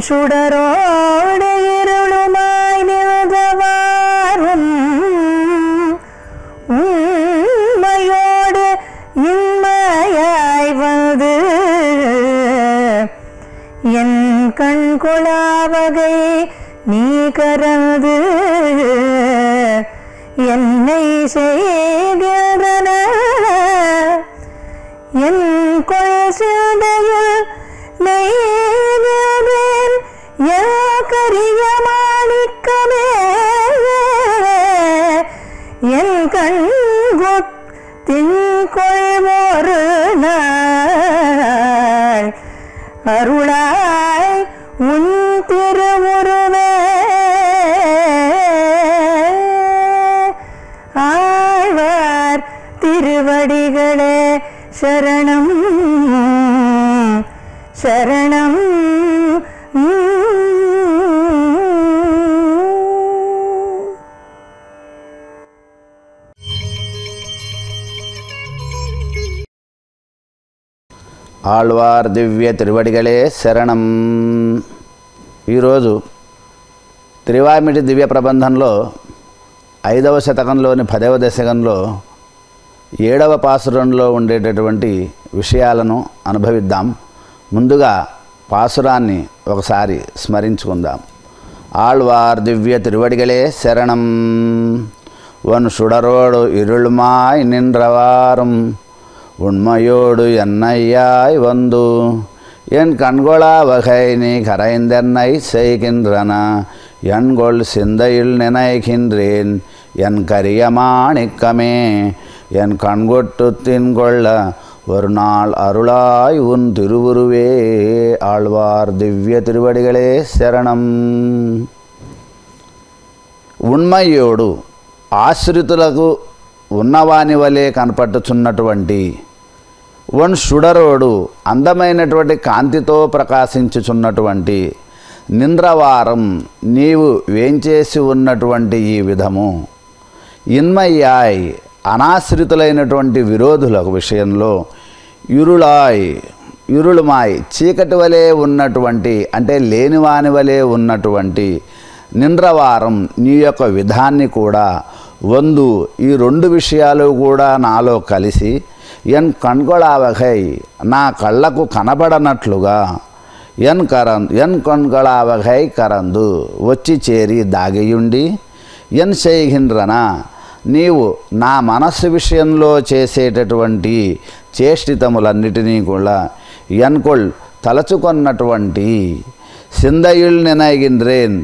சுடரோடு இருளுமாய் நின்றவாறும் உண்மையோடு இன்மையாய் வந்து என் கண் கொளாவகை நீ கரந்து என்னை செய்கின்றன என் கொள் சிந்தையில் நெய்கிறேன் என் கரிய மாணிக்கமே என் கண் தின்கொள் ஒரு நாள் அருளாய் உன் திருவுருவே ஆழ்வார் திருவடிகளே சரணம் சரணம் ఆళ్వార్ దివ్య తిరువడిగలే శరణం ఈరోజు త్రివామిటి దివ్య ప్రబంధంలో ఐదవ శతకంలోని పదవ దశకంలో ఏడవ పాసురంలో ఉండేటటువంటి విషయాలను అనుభవిద్దాం ముందుగా పాసురాన్ని ఒకసారి స్మరించుకుందాం ఆళ్వార్ దివ్య తిరువడిగలే శరణం వన్ సుడరోడు ఇరుళమాయ్ నిன்றவாறும் உண்மையோடு என்னையாய் வந்து என் கண்கொளா வகை நீ கரைந்தென்னை செய்கின்றன என்கொள் சிந்தையில் நினைக்கின்றேன் என் கரிய மாணிக்கமே என் கண்கொட்டு தின்கொள்ள ஒரு நாள் அருளாய் உன் திருவுருவே ஆழ்வார் திவ்ய திருவடிகளே శరణం ఉన్మయ్యోడు ఆశ్రితులకు ఉన్నవాని వలె కనపట్టుచున్నటువంటి వన్ షుడరోడు అందమైనటువంటి కాంతితో ప్రకాశించుచున్నటువంటి నింద్రవారం నీవు వేంచేసి ఉన్నటువంటి ఈ విధము ఇన్మయ్యాయ్ అనాశ్రితులైనటువంటి విరోధుల విషయంలో ఇరుళాయ్ ఇరుళుమాయ్ చీకటి వలె ఉన్నటువంటి అంటే లేనివాని వలె ఉన్నటువంటి నింద్రవారం నీ యొక్క విధాన్ని కూడా వందు ఈ రెండు విషయాలు కూడా నాలో కలిసి ఎన్ కణ్గొళావగై నా కళ్ళకు కనబడనట్లుగా ఎన్ కరం ఎన్ కణ్గొళావగై కరందు వచ్చి చేరి దాగియుండి ఎన్ చేయహిండ్రన నీవు నా మనస్సు విషయంలో చేసేటటువంటి చేష్టితములన్నిటినీ కూడా ఎన్కొల్ తలచుకొన్నటువంటి సిందయుల్ నినయగిండ్రేన్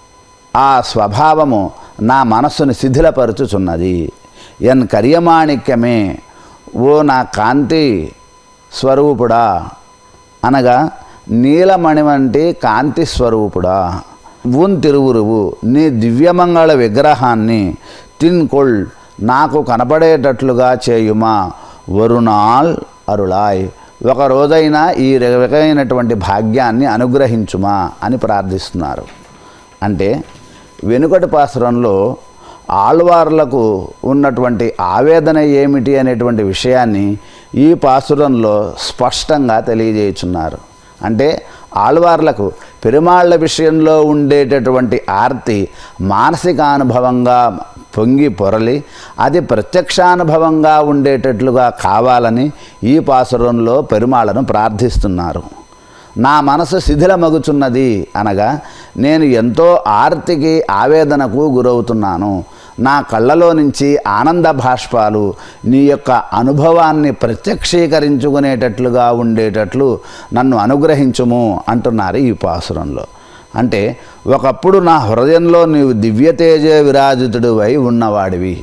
ఆ స్వభావము నా మనస్సును శిథిలపరుచుచున్నది ఎన్ కరియమాణిక్యమే ఓ నా కాంతి స్వరూపుడా అనగా నీలమణి వంటి కాంతి స్వరూపుడా ఊన్ తిరువురువు నీ దివ్యమంగళ విగ్రహాన్ని తిన్కొల్ నాకు కనపడేటట్లుగా చేయుమా వరుణాల్ అరుళాయ్ ఒక రోజైనా ఈ రకమైనటువంటి భాగ్యాన్ని అనుగ్రహించుమా అని ప్రార్థిస్తున్నారు అంటే వెనుకటి పాసురంలో ఆళ్వార్లకు ఉన్నటువంటి ఆవేదన ఏమిటి అనేటువంటి విషయాన్ని ఈ పాసురంలో స్పష్టంగా తెలియజేయుచున్నారు అంటే ఆళ్వార్లకు పెరుమాళ్ల విషయంలో ఉండేటటువంటి ఆర్తి మానసికానుభవంగా పొంగి పొరలి అది ప్రత్యక్షానుభవంగా ఉండేటట్లుగా కావాలని ఈ పాసురంలో పెరుమాళ్లను ప్రార్థిస్తున్నారు నా మనసు శిథిలమగుచున్నది అనగా నేను ఎంతో ఆర్తికి ఆవేదనకు గురవుతున్నాను నా కళ్ళలో నుంచి ఆనంద భాష్పాలు నీ యొక్క అనుభవాన్ని ప్రత్యక్షీకరించుకునేటట్లుగా ఉండేటట్లు నన్ను అనుగ్రహించుము అంటున్నారు ఈ పాసురంలో అంటే ఒకప్పుడు నా హృదయంలో నీవు దివ్యతేజ విరాజితుడు అయి ఉన్నవాడివి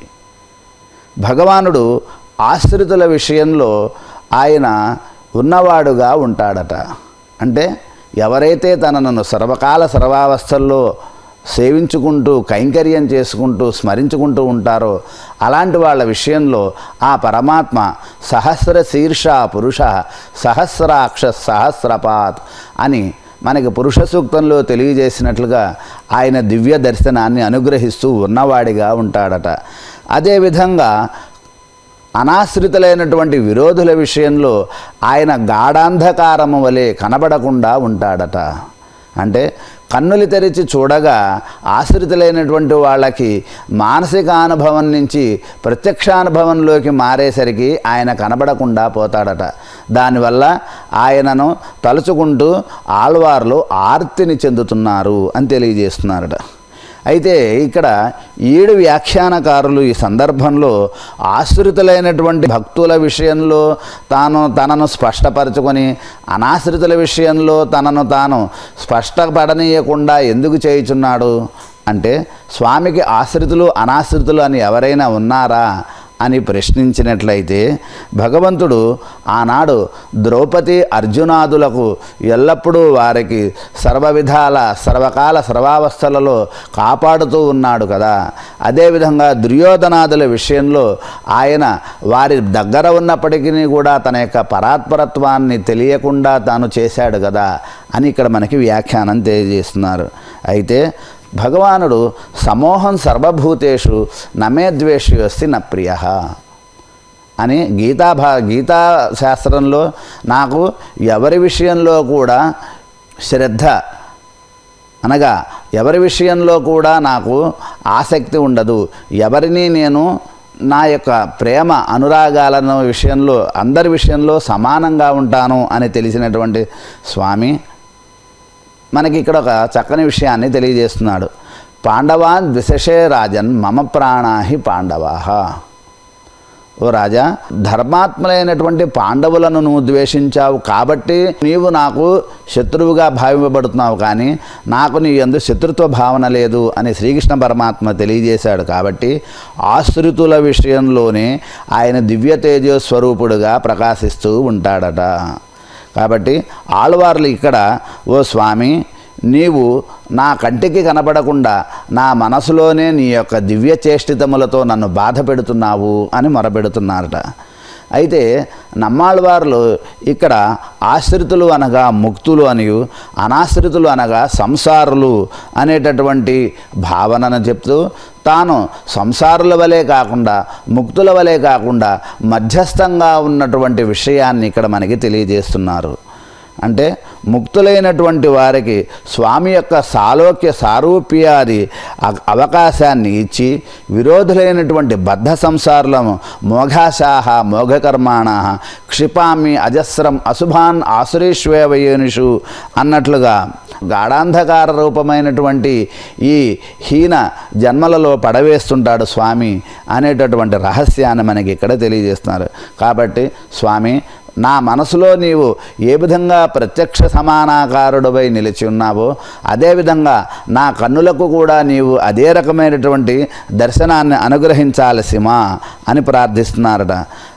భగవానుడు ఆశ్రితుల విషయంలో ఆయన ఉన్నవాడుగా ఉంటాడట అంటే ఎవరైతే తనను సర్వకాల సర్వావస్థల్లో సేవించుకుంటూ కైంకర్యం చేసుకుంటూ స్మరించుకుంటూ ఉంటారో అలాంటి వాళ్ళ విషయంలో ఆ పరమాత్మ సహస్ర శీర్ష పురుష సహస్రాక్ష సహస్రపాత్ అని మనకి పురుష సూక్తంలో తెలియజేసినట్లుగా ఆయన దివ్య దర్శనాన్ని అనుగ్రహిస్తూ ఉన్నవాడిగా ఉంటాడట అదేవిధంగా అనాశ్రితులైనటువంటి విరోధుల విషయంలో ఆయన గాఢాంధకారము వలె కనబడకుండా ఉంటాడట అంటే కన్నులు తెరిచి చూడగా ఆశ్రితులైనటువంటి వాళ్ళకి మానసిక అనుభవం నుంచి ప్రత్యక్షానుభవంలోకి మారేసరికి ఆయన కనబడకుండా పోతాడట దానివల్ల ఆయనను తలుచుకుంటూ ఆళ్వార్లు ఆర్తిని చెందుతున్నారు అని తెలియజేస్తున్నారట అయితే ఇక్కడ ఏడు వ్యాఖ్యానకారులు ఈ సందర్భంలో ఆశ్రితులైనటువంటి భక్తుల విషయంలో తాను తనను స్పష్టపరచుకొని అనాశ్రితుల విషయంలో తనను తాను స్పష్టపడనీయకుండా ఎందుకు చేయుచున్నాడు అంటే స్వామికి ఆశ్రితులు అనాశ్రితులు అని ఎవరైనా ఉన్నారా అని ప్రశ్నించినట్లయితే భగవంతుడు ఆనాడు ద్రౌపది అర్జునాదులకు ఎల్లప్పుడూ వారికి సర్వ విధాల సర్వకాల సర్వావస్థలలో కాపాడుతూ ఉన్నాడు కదా అదేవిధంగా దుర్యోధనాదుల విషయంలో ఆయన వారి దగ్గర ఉన్నప్పటికీ కూడా తన యొక్క పరాత్పరత్వాన్ని తెలియకుండా తాను చేశాడు కదా అని ఇక్కడ మనకి వ్యాఖ్యానం తెలియజేస్తున్నారు అయితే భగవానుడు సమోహం సర్వభూతేషు నమే ద్వేషి అస్తి న ప్రియ అని గీతా భా గీతా శాస్త్రంలో నాకు ఎవరి విషయంలో కూడా శ్రద్ధ అనగా ఎవరి విషయంలో కూడా నాకు ఆసక్తి ఉండదు ఎవరిని నేను నా యొక్క ప్రేమ అనురాగాలను విషయంలో అందరి విషయంలో సమానంగా ఉంటాను అని తెలిసినటువంటి స్వామి మనకి ఇక్కడ ఒక చక్కని విషయాన్ని తెలియజేస్తున్నాడు పాండవాన్ ద్విశషే రాజన్ మమ ప్రాణాహి పాండవాహ ఓ రాజా ధర్మాత్మలైనటువంటి పాండవులను నువ్వు ద్వేషించావు కాబట్టి నీవు నాకు శత్రువుగా భావింపబడుతున్నావు కానీ నాకు నీ ఎందు శత్రుత్వ భావన లేదు అని శ్రీకృష్ణ పరమాత్మ తెలియజేశాడు కాబట్టి ఆశ్రితుల విషయంలోనే ఆయన దివ్య తేజో స్వరూపుడుగా ప్రకాశిస్తూ ఉంటాడట కాబట్టి ఆళ్వార్లు ఇక్కడ ఓ స్వామి నీవు నా కంటికి కనబడకుండా నా మనసులోనే నీ యొక్క దివ్య చేష్టితములతో నన్ను బాధ పెడుతున్నావు అని మొరపెడుతున్నారట అయితే నమ్మాళ్ళవార్లు ఇక్కడ ఆశ్రితులు అనగా ముక్తులు అనియు అనాశ్రితులు అనగా సంసారులు అనేటటువంటి భావనను చెప్తూ తాను సంసారుల వలె కాకుండా ముక్తుల వలె కాకుండా మధ్యస్థంగా ఉన్నటువంటి విషయాన్ని ఇక్కడ మనకి తెలియజేస్తున్నారు అంటే ముక్తులైనటువంటి వారికి స్వామి యొక్క సాలోక్య సారూప్యాది అ- అవకాశాన్ని ఇచ్చి విరోధులైనటువంటి బద్ధ సంసారులము మోఘాశాహ మోఘకర్మాణ క్షిపామి అజస్రం అశుభాన్ ఆసురీష్వేవయేనుషు అన్నట్లుగా గాఢాంధకార రూపమైనటువంటి ఈ హీన జన్మలలో పడవేస్తుంటాడు స్వామి అనేటటువంటి రహస్యాన్ని మనకి ఇక్కడ తెలియజేస్తున్నారు కాబట్టి స్వామి నా మనసులో నీవు ఏ విధంగా ప్రత్యక్ష సమానాకారుడిపై నిలిచి ఉన్నావో అదేవిధంగా నా కన్నులకు కూడా నీవు అదే రకమైనటువంటి దర్శనాన్ని అనుగ్రహించాల్సిమా అని ప్రార్థిస్తున్నారట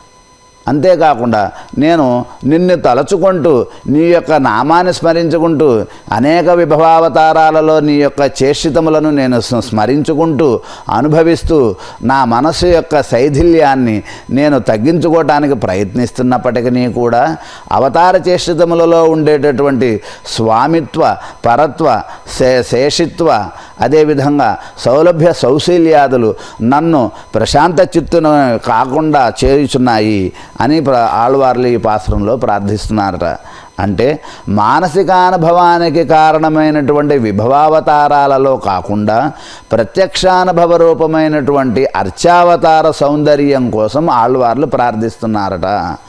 అంతేకాకుండా నేను నిన్ను తలచుకుంటూ నీ యొక్క నామాన్ని స్మరించుకుంటూ అనేక విభవావతారాలలో నీ యొక్క చేష్టితములను నేను స్మ- స్మరించుకుంటూ అనుభవిస్తూ నా మనసు యొక్క శైథిల్యాన్ని నేను తగ్గించుకోవటానికి ప్రయత్నిస్తున్నప్పటికీ కూడా అవతార చేష్టితములలో ఉండేటటువంటి స్వామిత్వ పరత్వ శే శేషిత్వ అదేవిధంగా సౌలభ్య సౌశీల్యాదులు నన్ను ప్రశాంత చిత్తును కాకుండా చేయుచున్నాయి అని ప్ర ఆళ్వార్లు ఈ పాశ్రంలో ప్రార్థిస్తున్నారట అంటే మానసికానుభవానికి కారణమైనటువంటి విభవావతారాలలో కాకుండా ప్రత్యక్షానుభవ రూపమైనటువంటి అర్చావతార సౌందర్యం కోసం ఆళ్వార్లు ప్రార్థిస్తున్నారట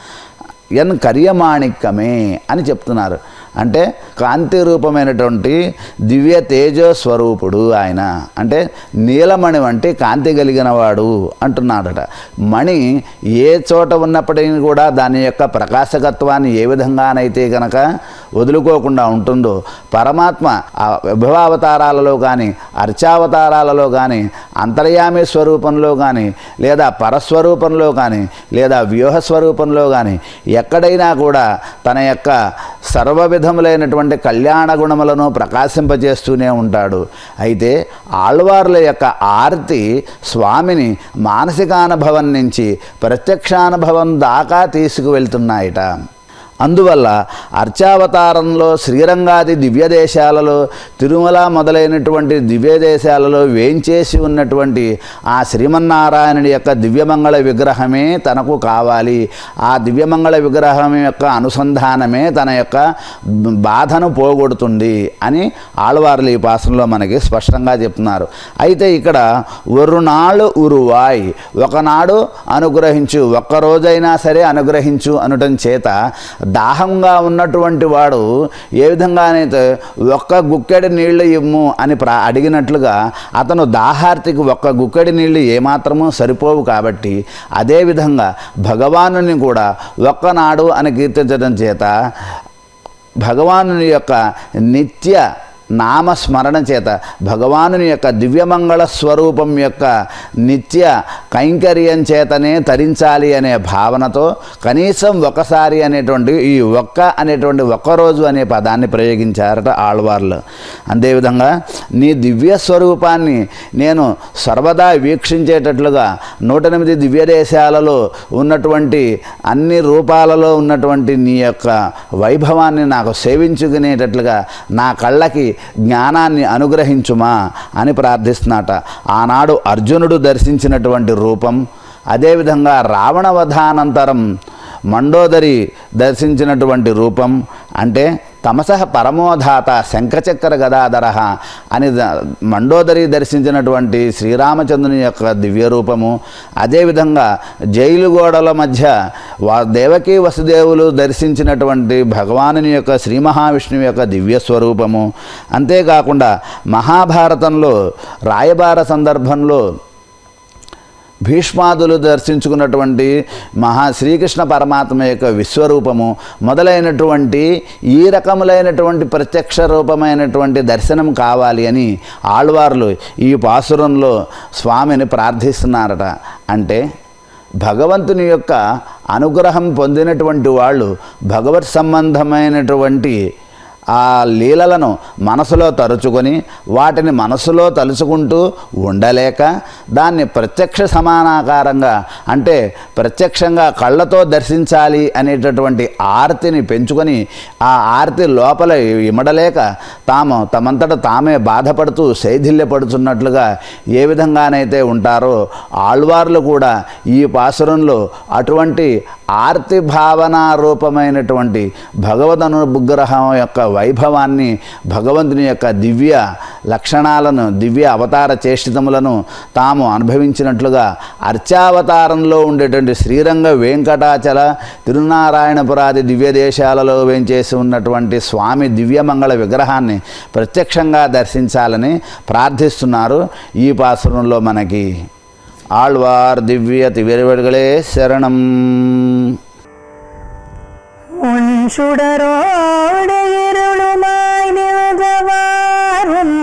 ఎన్ కర్యమాణిక్యమే అని చెప్తున్నారు అంటే కాంతి రూపమైనటువంటి దివ్య తేజో స్వరూపుడు ఆయన అంటే నీలమణి వంటి కాంతి కలిగిన వాడు అంటున్నాడట మణి ఏ చోట ఉన్నప్పటికీ కూడా దాని యొక్క ప్రకాశకత్వాన్ని ఏ విధంగానైతే కనుక వదులుకోకుండా ఉంటుందో పరమాత్మ ఆ విభవావతారాలలో కానీ అర్చావతారాలలో కానీ అంతర్యామి స్వరూపంలో కానీ లేదా పరస్వరూపంలో కానీ లేదా వ్యూహ స్వరూపంలో కానీ ఎక్కడైనా కూడా తన యొక్క సర్వ విధములైనటువంటి కళ్యాణ గుణములను ప్రకాశింపజేస్తూనే ఉంటాడు అయితే ఆళ్వార్ల యొక్క ఆర్తి స్వామిని మానసికానుభవం నుంచి ప్రత్యక్షానుభవం దాకా తీసుకువెళ్తున్నాయట అందువల్ల అర్చావతారంలో శ్రీరంగాది దివ్య దేశాలలో తిరుమల మొదలైనటువంటి దివ్య దేశాలలో వేంచేసి ఉన్నటువంటి ఆ శ్రీమన్నారాయణుడి యొక్క దివ్యమంగళ విగ్రహమే తనకు కావాలి ఆ దివ్యమంగళ విగ్రహం యొక్క అనుసంధానమే తన యొక్క బాధను పోగొడుతుంది అని ఆళ్వార్లు ఈ పాసంలో మనకి స్పష్టంగా చెప్తున్నారు అయితే ఇక్కడ ఒరునాళ్ళు ఉరువాయ్ ఒకనాడు అనుగ్రహించు ఒక్కరోజైనా సరే అనుగ్రహించు అనటం చేత దాహంగా ఉన్నటువంటి వాడు ఏ విధంగానైతే ఒక్క గుక్కెడి నీళ్లు ఇమ్ము అని ప్రా అడిగినట్లుగా అతను దాహార్తికి ఒక్క గుక్కెడి నీళ్లు ఏమాత్రమూ సరిపోవు కాబట్టి అదేవిధంగా భగవానుని కూడా ఒక్కనాడు అని కీర్తించడం చేత భగవానుని యొక్క నిత్య నామస్మరణ చేత భగవానుని యొక్క దివ్యమంగళ స్వరూపం యొక్క నిత్య కైంకర్యం చేతనే తరించాలి అనే భావనతో కనీసం ఒకసారి అనేటువంటి ఈ ఒక్క అనేటువంటి ఒక్కరోజు అనే పదాన్ని ప్రయోగించారట ఆళ్వార్లు అదేవిధంగా నీ దివ్య స్వరూపాన్ని నేను సర్వదా వీక్షించేటట్లుగా నూట ఎనిమిది దివ్య దేశాలలో ఉన్నటువంటి అన్ని రూపాలలో ఉన్నటువంటి నీ యొక్క వైభవాన్ని నాకు సేవించుకునేటట్లుగా నా కళ్ళకి జ్ఞానాన్ని అనుగ్రహించుమా అని ప్రార్థిస్తున్నట ఆనాడు అర్జునుడు దర్శించినటువంటి రూపం అదేవిధంగా రావణవధానంతరం మండోదరి దర్శించినటువంటి రూపం అంటే తమసః పరమోధాత శంఖచక్ర గదాధర అని ద- మండోదరి దర్శించినటువంటి శ్రీరామచంద్రుని యొక్క దివ్య రూపము అదేవిధంగా జైలు గోడల మధ్య వా దేవకీ వసుదేవులు దర్శించినటువంటి భగవానుని యొక్క శ్రీ మహావిష్ణువు యొక్క దివ్య స్వరూపము అంతేకాకుండా మహాభారతంలో రాయబార సందర్భంలో భీష్మాదులు దర్శించుకున్నటువంటి మహా శ్రీకృష్ణ పరమాత్మ యొక్క విశ్వరూపము మొదలైనటువంటి ఈ రకములైనటువంటి ప్రత్యక్ష రూపమైనటువంటి దర్శనం కావాలి అని ఆళ్వార్లు ఈ పాసురంలో స్వామిని ప్రార్థిస్తున్నారట అంటే భగవంతుని యొక్క అనుగ్రహం పొందినటువంటి వాళ్ళు భగవత్ సంబంధమైనటువంటి ఆ లీలలను మనసులో తరుచుకొని వాటిని మనసులో తలుచుకుంటూ ఉండలేక దాన్ని ప్రత్యక్ష సమానాకారంగా అంటే ప్రత్యక్షంగా కళ్ళతో దర్శించాలి అనేటటువంటి ఆర్తిని పెంచుకొని ఆ ఆర్తి లోపల ఇమడలేక తాము తమంతట తామే బాధపడుతూ శైథిల్యపడుతున్నట్లుగా ఏ విధంగానైతే ఉంటారో ఆళ్వార్లు కూడా ఈ పాసురంలో అటువంటి ఆర్తి భావన రూపమైనటువంటి భగవద్ అనుగ్రహం యొక్క వైభవాన్ని భగవంతుని యొక్క దివ్య లక్షణాలను దివ్య అవతార చేష్టితములను తాము అనుభవించినట్లుగా అర్చావతారంలో ఉండేటువంటి శ్రీరంగ వెంకటాచల తిరునారాయణపురాది దివ్య దేశాలలో వేంచేసి ఉన్నటువంటి స్వామి దివ్యమంగళ విగ్రహాన్ని ప్రత్యక్షంగా దర్శించాలని ప్రార్థిస్తున్నారు ఈ పాసురంలో మనకి ఆళ్వార్ దివ్య తివిరవడుகளே శరణం உன் சுடரோடு இருளுமாய் நின்றவாறும்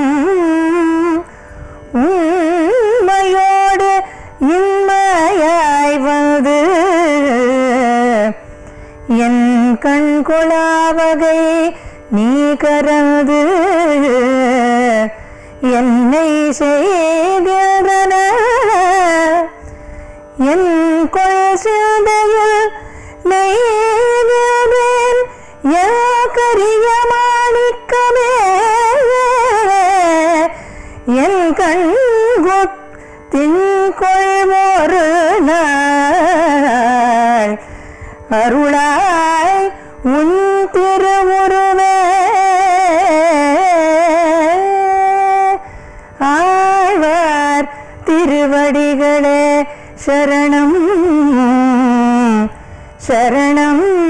உண்மையோடு இன்மையாய் வந்து என் கண் கொளாவகை நீ கரந்து என்னை செய்கின்றன என் கொள் சிந்தையில் நெய்வேன் கரிய மாணிக்கமே என் கண் தின்கொள் ஒரு நாள் அருளாய் உன் திருவுருவே ஆழ்வார் திருவடிகளே சரணம் சரணம்